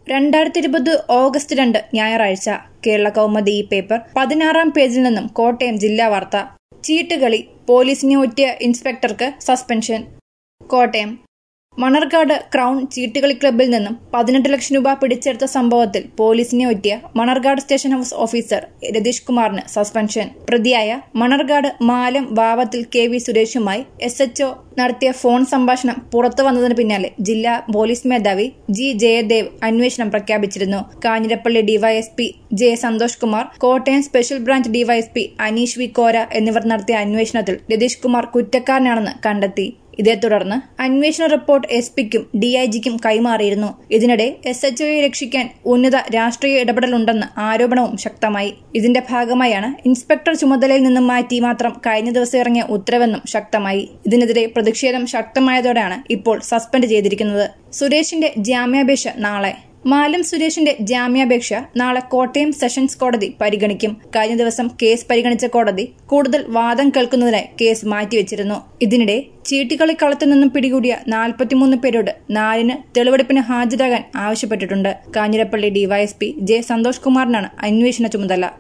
രണ്ടായിരത്തി ഇരുപത് ഓഗസ്റ്റ് രണ്ട് ഞായറാഴ്ച കേരള കൗമുദി ഈ പേപ്പർ പതിനാറാം പേജിൽ നിന്നും കോട്ടയം ജില്ലാ വാർത്ത ചീട്ടുകളി പോലീസിനെ ഒറ്റിയ ഇൻസ്പെക്ടർക്ക് സസ്പെൻഷൻ കോട്ടയം മണർകാട് ക്രൗൺ ചീട്ടുകളി ക്ലബിൽ നിന്നും പതിനെട്ട് ലക്ഷം രൂപ പിടിച്ചെടുത്ത സംഭവത്തിൽ പോലീസിനെ ഒറ്റിയ Manarcad station house officer Ratheesh കുമാറിന് സസ്പെൻഷൻ പ്രതിയായ മണർകാട് മാലം വാവത്തിൽ കെ വി സുരേഷുമായി എസ് എച്ച്ഒ നടത്തിയ ഫോൺ സംഭാഷണം പുറത്തു വന്നതിന് പിന്നാലെ ജില്ലാ പോലീസ് മേധാവി ജി ജയദേവ് അന്വേഷണം പ്രഖ്യാപിച്ചിരുന്നു Kanjirappally DYSP J Santhosh Kumar Kottayam special branch DYSP Aneesh V Kora എന്നിവർ നടത്തിയ അന്വേഷണത്തിൽ രതീഷ് കുമാർ കുറ്റക്കാരനാണെന്ന് കണ്ടെത്തി ഇതേ തുടർന്ന് അന്വേഷണ റിപ്പോർട്ട് എസ് പിക്കും ഡിഐജിക്കും കൈമാറിയിരുന്നു ഇതിനിടെ എസ് എച്ച് ഒയെ രക്ഷിക്കാൻ ഉന്നത രാഷ്ട്രീയ ഇടപെടലുണ്ടെന്ന് ആരോപണവും ശക്തമായി ഇതിന്റെ ഭാഗമായാണ് ഇൻസ്പെക്ടർ ചുമതലയിൽ നിന്നും മാറ്റി മാത്രം കഴിഞ്ഞ ദിവസം ഇറങ്ങിയ ഉത്തരവെന്നും ശക്തമായി ഇതിനെതിരെ പ്രതിഷേധം ശക്തമായതോടെയാണ് ഇപ്പോൾ സസ്പെൻഡ് ചെയ്തിരിക്കുന്നത് സുരേഷിന്റെ ജാമ്യാപേക്ഷ നാളെ മാലം സുരേഷിന്റെ ജാമ്യാപേക്ഷ നാളെ കോട്ടയം സെഷൻസ് കോടതി പരിഗണിക്കും കഴിഞ്ഞ ദിവസം കേസ് പരിഗണിച്ച കോടതി കൂടുതൽ വാദം കേൾക്കുന്നതിനായി കേസ് മാറ്റിവെച്ചിരുന്നു ഇതിനിടെ ചീട്ടിക്കളിക്കളത്തു നിന്നും പിടികൂടിയ നാൽപ്പത്തിമൂന്ന് പേരോട് നാലിന് തെളിവെടുപ്പിന് ഹാജരാകാൻ ആവശ്യപ്പെട്ടിട്ടുണ്ട് കാഞ്ഞിരപ്പള്ളി ഡിവൈഎസ്പി ജെ സന്തോഷ് കുമാറിനാണ് അന്വേഷണ ചുമതല